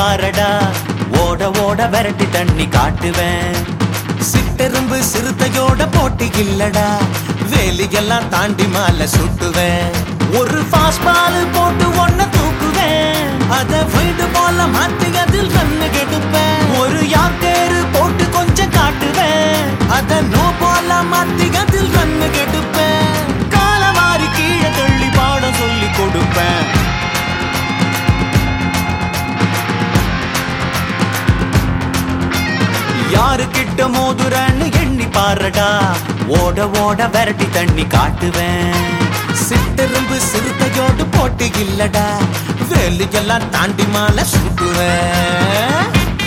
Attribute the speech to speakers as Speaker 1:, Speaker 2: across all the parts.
Speaker 1: பாரடா ஓட ஓட விரட்டி தண்ணி காட்டுவேன்
Speaker 2: சிட்டெரும்பு சிறுத்தையோட போட்டி இல்லடா வேலியெல்லாம் தாண்டி மாலை சுட்டுவேன்
Speaker 1: ஒரு ஃபாஸ்ட் பால் போட்டு ஒன்ன தூக்குவேன்
Speaker 2: அத வீடு போல மாத்தி அதில் கண்ணு கெடுப்பேன்
Speaker 1: ஒரு யாக்கேரு போட்டு கொஞ்சம் காட்டுவேன்
Speaker 2: அத நோ போல மாத்தி அதில் கண்ணு கெடுப்பேன்
Speaker 1: காலவாரி கீழே தள்ளி பாடம் சொல்லி கொடுப்பேன் யாரு கிட்ட மோதுறன்னு எண்ணி பாருடா ஓட ஓட விரட்டி தண்ணி காட்டுவேன்
Speaker 2: சிட்டெரும்பு சிறுத்தையோடு போட்டி இல்லடா வேலியெல்லாம் தாண்டி மாலை சுட்டுவேன்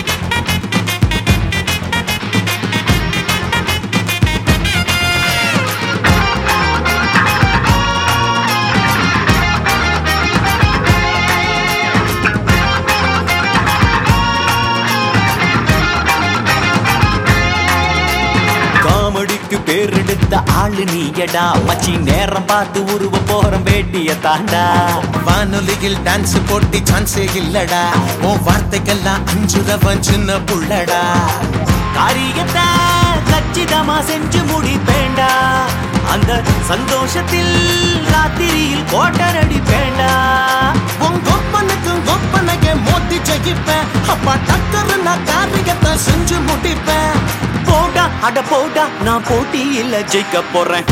Speaker 1: காமெடிக்கு பேர் எடுத்த ஆளு நீயடா மச்சி நேரம் பார்த்து உருவ போறோம் வேட்டிய தாண்டா
Speaker 2: வானொலியில் டான்ஸ் போட்டி சான்ஸே இல்லடா உன் வார்த்தைக்கெல்லாம் அஞ்சுரவன் சின்ன புள்ளடா
Speaker 1: காரியத்தை கச்சிதமா செஞ்சு முடிப்பேண்டா அந்த சந்தோஷத்தில் ராத்திரியில் கோட்டர் அடிப்பேண்டா
Speaker 2: உன் கொப்பனுக்கும் கொப்பனைய மோதி ஜெயிப்பேன் அப்பா டக்கர் நான் காரியத்தை செஞ்சு முடிப்பேன்
Speaker 1: போடா அட போடா நான் போட்டியில ஜெயிக்க போறேன்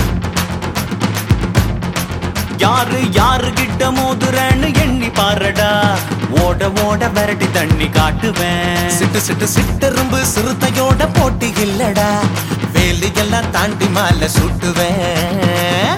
Speaker 1: யாரு யாரு கிட்ட மோதுறேன்னு எண்ணி பாருடா ஓட ஓட விரட்டி தண்ணி காட்டுவேன்
Speaker 2: சிட்டு சிட்டு சிட்டெரும்பு சிறுத்தையோட போட்டி இல்லடா வேலியெல்லாம் தாண்டி மாலை சுட்டுவேன்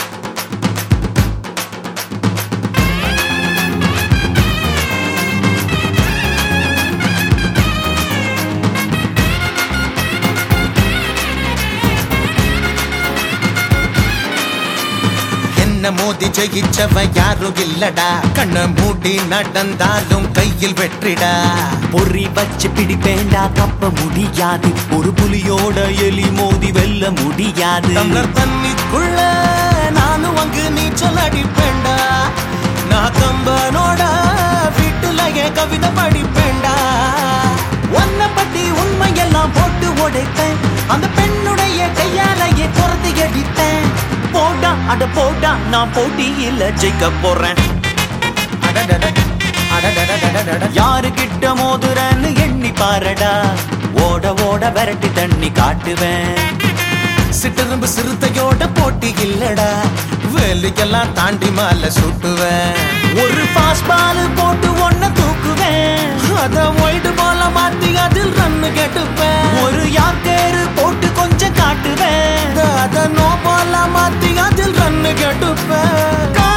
Speaker 2: என்ன மோதி ஜெயிச்சவன் யாரும் இல்லடா கண்ண மூடி நடந்தாலும் கையில் வெற்றிடா
Speaker 1: பொறி வச்சு பிடிப்பேண்டா தப்ப முடியாது ஒரு புலியோட எலி மோதி வெல்ல முடியாது
Speaker 2: டம்ளர் தண்ணிக்குள்ள நானும் அங்கு நீச்சல் அடிப்பேன்டா நான் கம்பனோட வீட்டுலயே கவிதை படிப்பேன்டா
Speaker 1: உன்னை பத்தி உண்மையெல்லாம் போட்டு உடைப்பேன் அந்த பெண்ணுடைய கையாலேயே குறத்தி அடிப்பேன் போடா அட போடா நான் போட்டியில ஜெயிக்க போறேன்
Speaker 2: அடடட, அடடடடடடட.
Speaker 1: யாரு கிட்ட மோதுறன்னு எண்ணி பாருடா ஓட ஓட விரட்டி தண்ணி காட்டுவேன்
Speaker 2: சிட்டெரும்பு சிறுத்தையோட போட்டி இல்லடா வேலையெல்லாம் தாண்டி மாலை சுட்டுவேன்
Speaker 1: ஒரு ஃபாஸ்ட் பால் போட்டு ஒன்ன தூக்குவேன்
Speaker 2: அத ஒயிட் போல மாத்தி அதில் ரன்னு கெட்டுப்பேன்
Speaker 1: ஒரு யாக்கேரு போட்டு கொஞ்சம் காட்டுவேன்
Speaker 2: அத நோ போல மாத்தி அதில் ரன்னு கெட்டுப்பேன்